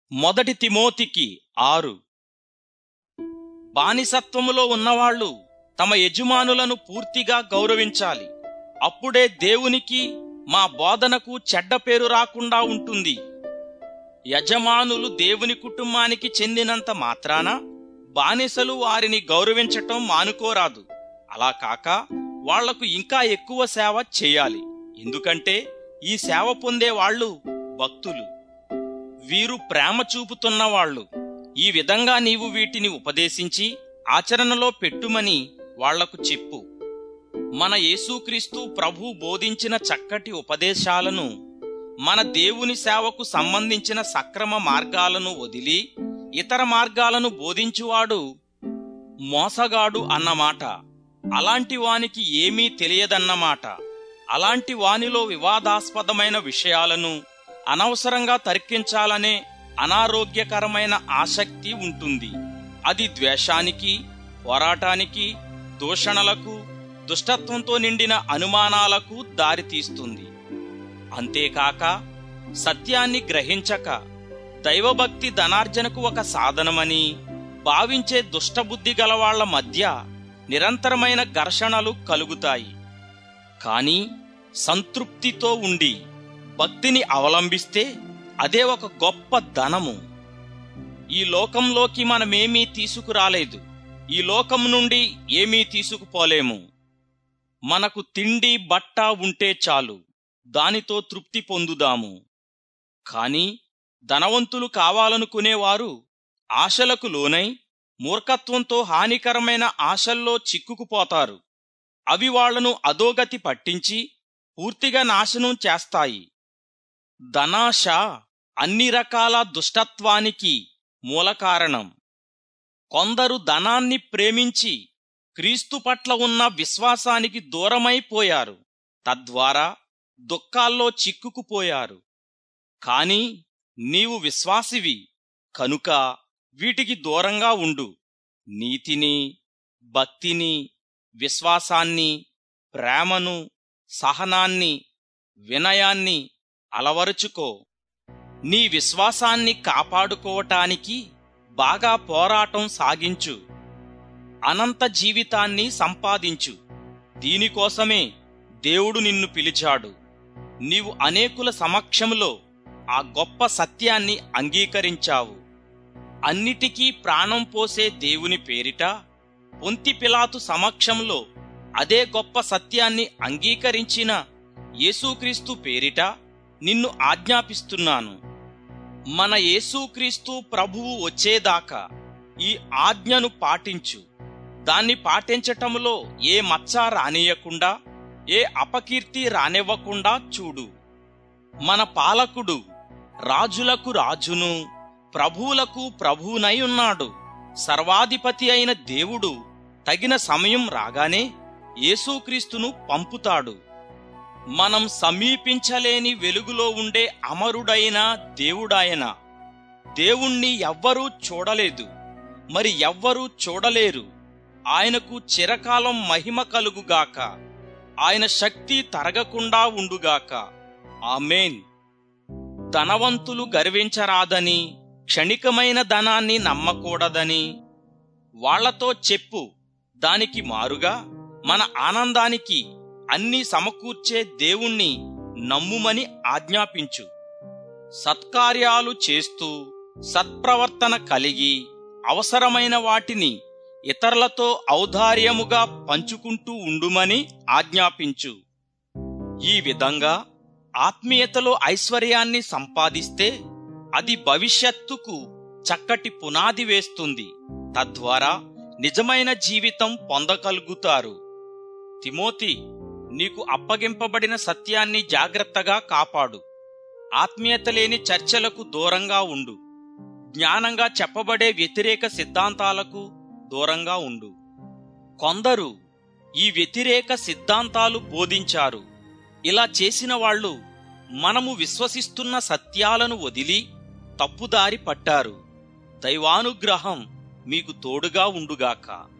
మొదటి తిమోతికి ఆరు బానిసత్వములో ఉన్నవాళ్ళు తమ యజమానులను పూర్తిగా గౌరవించాలి అప్పుడే దేవునికి మా బోధనకు చెడ్డ పేరు రాకుండా ఉంటుంది యజమానులు దేవుని కుటుంబానికి చెందినంత మాత్రాన బానిసలు వారిని గౌరవించటం మానుకోరాదు అలా కాక వాళ్లకు ఇంకా ఎక్కువ సేవ చేయాలి ఎందుకంటే ఈ సేవ పొందే వాళ్ళు భక్తులు వీరు ప్రేమ చూపుతున్న వాళ్ళు ఈ విధంగా నీవు వీటిని ఉపదేశించి ఆచరణలో పెట్టుమని వాళ్లకు చెప్పు మన యేసుక్రీస్తు ప్రభు బోధించిన చక్కటి ఉపదేశాలను మన దేవుని సేవకు సంబంధించిన సక్రమ మార్గాలను వదిలి ఇతర మార్గాలను బోధించువాడు మోసగాడు అన్నమాట అలాంటి వానికి ఏమీ తెలియదన్నమాట అలాంటి వానిలో వివాదాస్పదమైన విషయాలను అనవసరంగా తర్కించాలనే అనారోగ్యకరమైన ఆసక్తి ఉంటుంది అది ద్వేషానికి పోరాటానికి దూషణలకు దుష్టత్వంతో నిండిన అనుమానాలకు దారితీస్తుంది అంతేకాక సత్యాన్ని గ్రహించక దైవభక్తి ధనార్జనకు ఒక సాధనమని భావించే దుష్టబుద్ధి గలవాళ్ల మధ్య నిరంతరమైన ఘర్షణలు కలుగుతాయి కానీ సంతృప్తితో ఉండి భక్తిని అవలంబిస్తే అదే ఒక గొప్ప ధనము ఈ లోకంలోకి మనమేమీ తీసుకురాలేదు ఈ లోకం నుండి ఏమీ తీసుకుపోలేము మనకు తిండి బట్ట ఉంటే చాలు దానితో తృప్తి పొందుదాము కాని ధనవంతులు కావాలనుకునేవారు ఆశలకు లోనై మూర్ఖత్వంతో హానికరమైన ఆశల్లో చిక్కుకుపోతారు అవి వాళ్లను అధోగతి పట్టించి పూర్తిగా నాశనం చేస్తాయి ధనాశ అన్ని రకాల దుష్టత్వానికి మూలకారణం కొందరు ధనాన్ని ప్రేమించి క్రీస్తు పట్ల ఉన్న విశ్వాసానికి దూరమైపోయారు తద్వారా దుఃఖాల్లో చిక్కుకుపోయారు కాని నీవు విశ్వాసివి కనుక వీటికి దూరంగా ఉండు నీతిని భక్తిని విశ్వాసాన్ని ప్రేమను సహనాన్ని వినయాన్ని అలవరుచుకో నీ విశ్వాసాన్ని కాపాడుకోవటానికి బాగా పోరాటం సాగించు అనంత జీవితాన్ని సంపాదించు దీనికోసమే దేవుడు నిన్ను పిలిచాడు నీవు అనేకుల సమక్షంలో ఆ గొప్ప సత్యాన్ని అంగీకరించావు అన్నిటికీ ప్రాణం పోసే దేవుని పేరిట పొంతి పిలాతు సమక్షంలో అదే గొప్ప సత్యాన్ని అంగీకరించిన యేసుక్రీస్తు పేరిట నిన్ను ఆజ్ఞాపిస్తున్నాను మన యేసుక్రీస్తు ప్రభువు వచ్చేదాకా ఈ ఆజ్ఞను పాటించు దాన్ని పాటించటంలో ఏ మచ్చ రానియకుండా ఏ అపకీర్తి రానివ్వకుండా చూడు మన పాలకుడు రాజులకు రాజును ప్రభువులకు ప్రభువునై ఉన్నాడు సర్వాధిపతి అయిన దేవుడు తగిన సమయం రాగానే యేసుక్రీస్తును పంపుతాడు మనం సమీపించలేని వెలుగులో ఉండే అమరుడైన దేవుడాయన దేవుణ్ణి ఎవ్వరూ చూడలేదు మరి ఎవ్వరూ చూడలేరు ఆయనకు చిరకాలం మహిమ కలుగుగాక ఆయన శక్తి తరగకుండా ఉండుగాక ఆమెన్ ధనవంతులు గర్వించరాదని క్షణికమైన ధనాన్ని నమ్మకూడదని వాళ్లతో చెప్పు దానికి మారుగా మన ఆనందానికి అన్ని సమకూర్చే దేవుణ్ణి నమ్ముమని ఆజ్ఞాపించు సత్కార్యాలు చేస్తూ సత్ప్రవర్తన కలిగి అవసరమైన వాటిని ఇతరులతో ఔదార్యముగా పంచుకుంటూ ఉండుమని ఆజ్ఞాపించు ఈ విధంగా ఆత్మీయతలో ఐశ్వర్యాన్ని సంపాదిస్తే అది భవిష్యత్తుకు చక్కటి పునాది వేస్తుంది తద్వారా నిజమైన జీవితం పొందగలుగుతారు తిమోతి నీకు అప్పగింపబడిన సత్యాన్ని జాగ్రత్తగా కాపాడు ఆత్మీయత లేని చర్చలకు దూరంగా ఉండు జ్ఞానంగా చెప్పబడే వ్యతిరేక సిద్ధాంతాలకు దూరంగా ఉండు కొందరు ఈ వ్యతిరేక సిద్ధాంతాలు బోధించారు ఇలా చేసిన వాళ్ళు మనము విశ్వసిస్తున్న సత్యాలను వదిలి తప్పుదారి పట్టారు దైవానుగ్రహం మీకు తోడుగా ఉండుగాక